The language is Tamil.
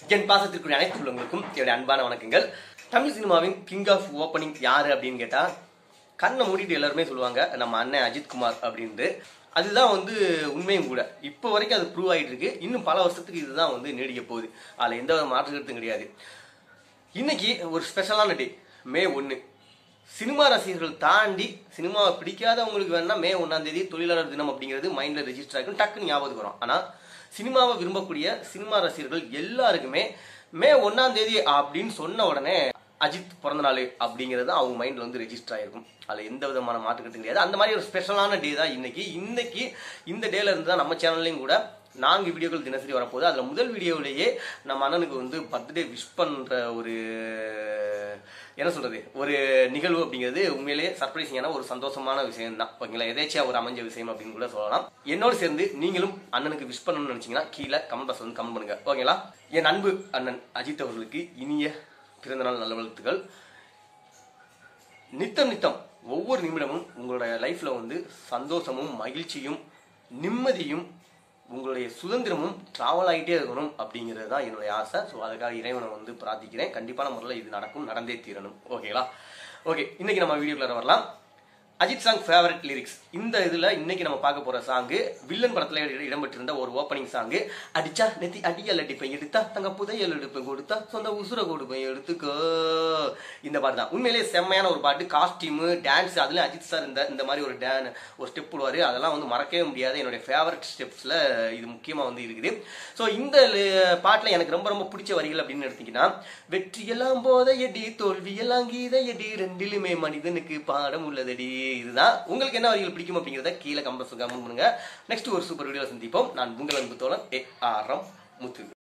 என் பாசத்திற்குரிய அனைத்து உள்ளவங்களுக்கும் என்னுடைய அன்பான வணக்கங்கள் தமிழ் சினிமாவின் கிங் ஆஃப் ஓப்பனிங் யாரு அப்படின்னு கேட்டா கண்ணை மூடிட்டு எல்லாருமே சொல்லுவாங்க நம்ம அண்ணன் அஜித் குமார் அப்படின்ட்டு அதுதான் வந்து உண்மையும் கூட இப்போ வரைக்கும் அது ப்ரூவ் ஆகிட்டு இருக்கு இன்னும் பல வருஷத்துக்கு இதுதான் வந்து நீடிக்க போகுது அதில் எந்த ஒரு மாற்று கருத்தும் கிடையாது இன்னைக்கு ஒரு ஸ்பெஷலான டே மே ஒன்று சினிமா ரசிகர்கள் தாண்டி சினிமாவை பிடிக்காதவங்களுக்கு வேணா மே ஒன்றாம் தேதி தொழிலாளர் தினம் அப்படிங்கிறது மைண்டில் ரெஜிஸ்டர் ஆகும் டக்குன்னு ஞாபகத்துக்கு வரும் ஆனால் சினிமாவை விரும்பக்கூடிய சினிமா ரசிகர்கள் எல்லாருக்குமே மே ஒன்றாம் தேதி அப்படின்னு சொன்ன உடனே அஜித் பிறந்த நாள் அப்படிங்கிறது அவங்க மைண்டில் வந்து ரெஜிஸ்டர் ஆயிருக்கும் அதில் எந்த விதமான மாற்றுக்கட்டும் கிடையாது அந்த மாதிரி ஒரு ஸ்பெஷலான டே தான் இன்னைக்கு இன்னைக்கு இந்த டேல இருந்து தான் நம்ம சேனல்லையும் கூட நான்கு வீடியோக்கள் தினசரி வரப்போகுது அதில் முதல் வீடியோவிலேயே நம்ம அண்ணனுக்கு வந்து பர்த்டே விஷ் பண்ணுற ஒரு என்ன சொல்றது ஒரு நிகழ்வு அப்படிங்கிறது உண்மையிலேயே சர்ப்ரைசிங்கான ஒரு சந்தோஷமான விஷயம் தான் ஓகேங்களா எதேச்சியா ஒரு அமைஞ்ச விஷயம் அப்படின்னு கூட சொல்லலாம் என்னோடு சேர்ந்து நீங்களும் அண்ணனுக்கு விஷ் பண்ணணும்னு நினைச்சீங்கன்னா கீழே கமெண்ட் பாக்ஸ் வந்து கமெண்ட் பண்ணுங்க ஓகேங்களா என் அன்பு அண்ணன் அஜித் அவர்களுக்கு இனிய பிறந்தநாள் நல்ல வாழ்த்துக்கள் நித்தம் நித்தம் ஒவ்வொரு நிமிடமும் உங்களுடைய லைஃப்ல வந்து சந்தோஷமும் மகிழ்ச்சியும் நிம்மதியும் உங்களுடைய சுதந்திரமும் டிராவல் ஆகிட்டே இருக்கணும் அப்படிங்கிறது தான் என்னுடைய ஆசை ஸோ அதுக்காக இறைவனை வந்து பிரார்த்திக்கிறேன் கண்டிப்பான முறையில் இது நடக்கும் நடந்தே தீரணும் ஓகேங்களா ஓகே இன்னைக்கு நம்ம வீடியோக்குள்ள வரலாம் அஜித் சாங் ஃபேவரட் லிரிக்ஸ் இந்த இதுல இன்னைக்கு நம்ம பார்க்க போற சாங்கு வில்லன் படத்துல இட- இடம்பெற்றிருந்த ஒரு ஓப்பனிங் சாங்கு அடிச்சா நெத்தி அடியல் அடிப்பேன் எடுத்தா தங்க புதையல் எடுப்பேன் கொடுத்தா சொந்த உசுர கொடுப்பேன் எடுத்துக்கோ இந்த பாட்டு தான் உண்மையிலேயே செம்மையான ஒரு பாட்டு காஸ்டியூமு டான்ஸ் அதுல அஜித் சார் இந்த இந்த மாதிரி ஒரு டேன் ஒரு ஸ்டெப் போடுவாரு அதெல்லாம் வந்து மறக்கவே முடியாது என்னுடைய ஃபேவரட் ஸ்டெப்ஸ்ல இது முக்கியமா வந்து இருக்குது ஸோ இந்த ல- பாட்டுல எனக்கு ரொம்ப ரொம்ப பிடிச்ச வரிகள் அப்படின்னு எடுத்தீங்கன்னா வெற்றியெல்லாம் போதையடி தோல்வியெல்லாம் கீதையடி ரெண்டிலுமே மனிதனுக்கு பாடம் உள்ளதடி இதுதான் உங்களுக்கு என்ன வரிகள் பிடிக்கும் அப்படிங்கிறத கீழே கம்பஸ் கமெண்ட் பண்ணுங்க நெக்ஸ்ட் ஒரு சூப்பர் வீடியோ சந்திப்போம் நான் உங்கள் அன்பு தோழன் ஏ ஆர் எம் முத்து